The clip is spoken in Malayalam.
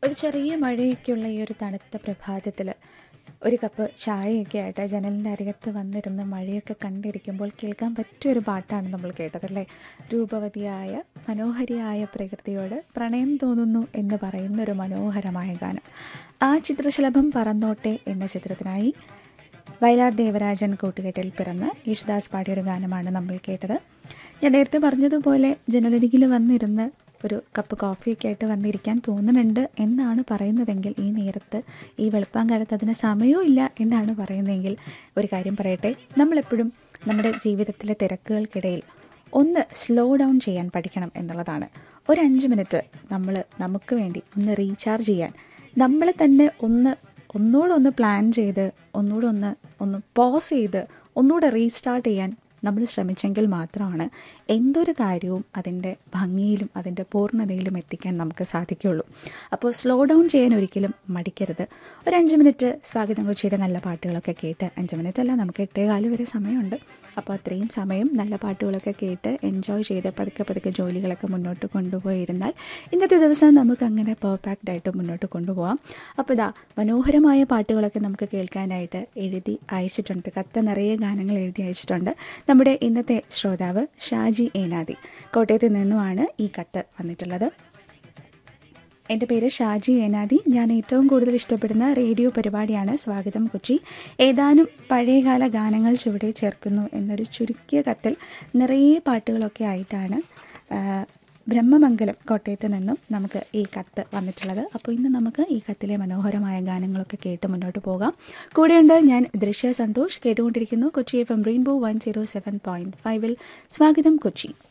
ഒരു ചെറിയ മഴയൊക്കെയുള്ള ഈ ഒരു തണുത്ത പ്രഭാതത്തിൽ ഒരു കപ്പ് ചായയൊക്കെ ആയിട്ട് ജനലിൻ്റെ അരികത്ത് വന്നിരുന്ന് മഴയൊക്കെ കണ്ടിരിക്കുമ്പോൾ കേൾക്കാൻ പറ്റിയൊരു പാട്ടാണ് നമ്മൾ കേട്ടതല്ലേ രൂപവതിയായ മനോഹരിയായ പ്രകൃതിയോട് പ്രണയം തോന്നുന്നു എന്ന് പറയുന്ന ഒരു മനോഹരമായ ഗാനം ആ ചിത്രശലഭം പറന്നോട്ടെ എന്ന ചിത്രത്തിനായി വയലാർ ദേവരാജൻ കൂട്ടുകെട്ടിൽ പിറന്ന് യേശുദാസ് പാടിയൊരു ഗാനമാണ് നമ്മൾ കേട്ടത് ഞാൻ നേരത്തെ പറഞ്ഞതുപോലെ ജനലരികിൽ വന്നിരുന്ന് ഒരു കപ്പ് കോഫിയൊക്കെ ആയിട്ട് വന്നിരിക്കാൻ തോന്നുന്നുണ്ട് എന്നാണ് പറയുന്നതെങ്കിൽ ഈ നേരത്ത് ഈ വെളുപ്പാങ്കാലത്ത് അതിന് സമയവും ഇല്ല എന്നാണ് പറയുന്നതെങ്കിൽ ഒരു കാര്യം പറയട്ടെ നമ്മളെപ്പോഴും നമ്മുടെ ജീവിതത്തിലെ തിരക്കുകൾക്കിടയിൽ ഒന്ന് സ്ലോ ഡൗൺ ചെയ്യാൻ പഠിക്കണം എന്നുള്ളതാണ് ഒരു അഞ്ച് മിനിറ്റ് നമ്മൾ നമുക്ക് വേണ്ടി ഒന്ന് റീചാർജ് ചെയ്യാൻ നമ്മളെ തന്നെ ഒന്ന് ഒന്നുകൂടെ ഒന്ന് പ്ലാൻ ചെയ്ത് ഒന്നുകൂടെ ഒന്ന് ഒന്ന് പോസ് ചെയ്ത് ഒന്നുകൂടെ റീസ്റ്റാർട്ട് ചെയ്യാൻ നമ്മൾ ശ്രമിച്ചെങ്കിൽ മാത്രമാണ് എന്തൊരു കാര്യവും അതിൻ്റെ ഭംഗിയിലും അതിൻ്റെ പൂർണ്ണതയിലും എത്തിക്കാൻ നമുക്ക് സാധിക്കുകയുള്ളൂ അപ്പോൾ സ്ലോ ഡൗൺ ചെയ്യാൻ ഒരിക്കലും മടിക്കരുത് ഒരു അഞ്ച് മിനിറ്റ് സ്വാഗതം കൊച്ചിയുടെ നല്ല പാട്ടുകളൊക്കെ കേട്ട് അഞ്ച് മിനിറ്റ് അല്ല നമുക്ക് എട്ടേകാല് വരെ സമയമുണ്ട് അപ്പോൾ അത്രയും സമയം നല്ല പാട്ടുകളൊക്കെ കേട്ട് എൻജോയ് ചെയ്ത് പതുക്കെ പതുക്കെ ജോലികളൊക്കെ മുന്നോട്ട് കൊണ്ടുപോയിരുന്നാൽ ഇന്നത്തെ ദിവസം നമുക്ക് അങ്ങനെ പെർഫെക്റ്റ് ആയിട്ട് മുന്നോട്ട് കൊണ്ടുപോകാം അപ്പോൾ ഇതാ മനോഹരമായ പാട്ടുകളൊക്കെ നമുക്ക് കേൾക്കാനായിട്ട് എഴുതി അയച്ചിട്ടുണ്ട് കത്ത് നിറയെ ഗാനങ്ങൾ എഴുതി അയച്ചിട്ടുണ്ട് നമ്മുടെ ഇന്നത്തെ ശ്രോതാവ് ഷാജി ഏനാദി കോട്ടയത്ത് നിന്നുമാണ് ഈ കത്ത് വന്നിട്ടുള്ളത് എൻ്റെ പേര് ഷാജി ഏനാദി ഞാൻ ഏറ്റവും കൂടുതൽ ഇഷ്ടപ്പെടുന്ന റേഡിയോ പരിപാടിയാണ് സ്വാഗതം കൊച്ചി ഏതാനും പഴയകാല ഗാനങ്ങൾ ചുവടെ ചേർക്കുന്നു എന്നൊരു ചുരുക്കിയ കത്തിൽ നിറയെ പാട്ടുകളൊക്കെ ആയിട്ടാണ് ആ, ബ്രഹ്മമംഗലം കോട്ടയത്ത് നിന്നും നമുക്ക് ഈ കത്ത് വന്നിട്ടുള്ളത് അപ്പോൾ ഇന്ന് നമുക്ക് ഈ കത്തിലെ മനോഹരമായ ഗാനങ്ങളൊക്കെ കേട്ട് മുന്നോട്ട് പോകാം കൂടെയുണ്ട് ഞാൻ ദൃശ്യ സന്തോഷ് കേട്ടുകൊണ്ടിരിക്കുന്നു Kochi F M rainbow one zero seven point ഫൈവിൽ സ്വാഗതം കൊച്ചി